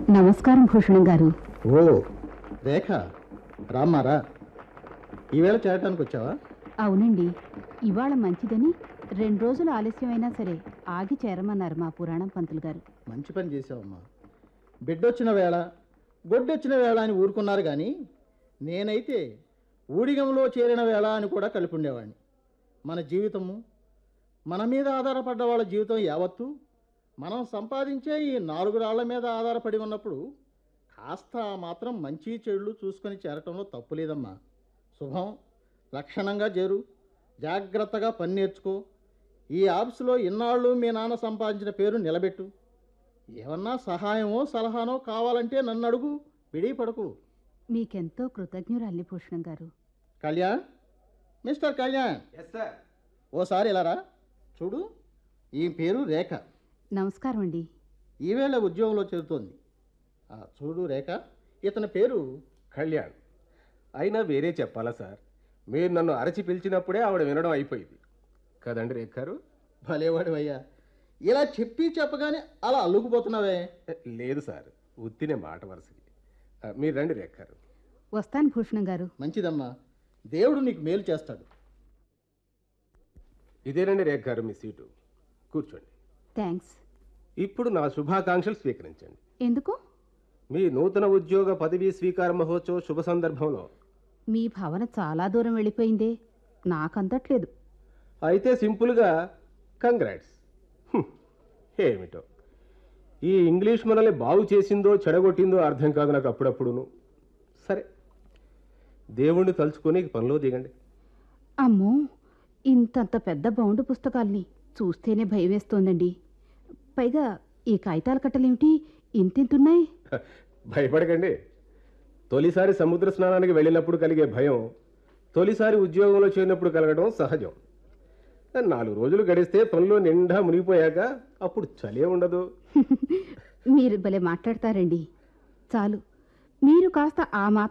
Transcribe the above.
నమస్కారం భూషణం గారు ఓ రేఖ రామ్మారా ఈవేళ చేరటానికి వచ్చావా అవునండి ఇవాళ మంచిదని రెండు రోజులు ఆలస్యమైనా సరే ఆగి చేరమన్నారు మా పురాణం పంతులు గారు మంచి పని చేసావమ్మా బిడ్డొచ్చిన వేళ గొడ్డొచ్చిన వేళ అని ఊరుకున్నారు కానీ నేనైతే ఊడిగంలో చేరిన వేళ అని కూడా కలిపి ఉండేవాడిని మన జీవితము మన మీద ఆధారపడ్డ వాళ్ళ జీవితం యావత్తు మనం సంపాదించే ఈ నాలుగు రాళ్ల మీద ఆధారపడి ఉన్నప్పుడు కాస్త ఆ మాత్రం మంచి చెడులు చూసుకొని చేరటంలో తప్పు లేదమ్మా శుభం లక్షణంగా చేరు జాగ్రత్తగా పని నేర్చుకో ఈ ఆఫీసులో ఇన్నాళ్ళు మీ నాన్న సంపాదించిన పేరు నిలబెట్టు ఏమన్నా సహాయమో సలహానో కావాలంటే నన్ను అడుగు విడి పడకు మీకెంతో కృతజ్ఞురాలి Bhushanam garu Kalyan mister Kalyan yes sir ఓసారి ఇలా రా చూడు ఈ పేరు రేఖ నమస్కారం అండి ఈవేళ ఉద్యోగంలో చేరుతోంది ఆ, చూడు రేఖ ఇతని పేరు కళ్యాణ్ అయినా వేరే చెప్పాలా సార్ మీరు నన్ను అరచి పిలిచినప్పుడే ఆవిడ వినడం అయిపోయింది కదండి రేఖ గారు భలేవాడు అయ్యా ఇలా చెప్పి చెప్పగానే అలా అల్లుకుపోతున్నావే లేదు సార్ ఉత్తినే మాట వరుసకి ఆ, మీరు రండి రేఖ గారు వస్తాను భూషణం గారు మంచిదమ్మా దేవుడు నీకు మేలు చేస్తాడు ఇదేనండి రేఖ గారు మీ సీటు కూర్చోండి థ్యాంక్స్ ఇప్పుడు నా శుభాకాంక్షలు స్వీకరించండి ఎందుకు మీ నూతన ఉద్యోగ పదవీ స్వీకార మహోత్సవ శుభ సందర్భంలో మీ భావన చాలా దూరం వెళ్ళిపోయిందే నాకందట్లేదు అయితే సింపుల్గా కంగ్రాట్స్ ఏమిటో ఈ ఇంగ్లీష్ మనల్ని బాగు చేసిందో చెడగొట్టిందో అర్థం కాదు నాకు అప్పుడప్పుడును సరే దేవుణ్ణి తలుచుకొని పనిలో దిగండి అమ్మో ఇంతంత పెద్ద బౌండు పుస్తకాల్ని చూస్తేనే భయం వేస్తోందండి పైగా ఈ కాగితాల కట్టలేమిటి ఇంతింతున్నాయి భయపడకండి తొలిసారి సముద్ర స్నానానికి వెళ్ళినప్పుడు కలిగే భయం తొలిసారి ఉద్యోగంలో చేరినప్పుడు కలగడం సహజం నాలుగు రోజులు గడిస్తే పనిలో నిండా మునిగిపోయాక అప్పుడు చలే ఉండదు మీరు భలే మాట్లాడతారండి చాలు మీరు కాస్త ఆ మాత్రం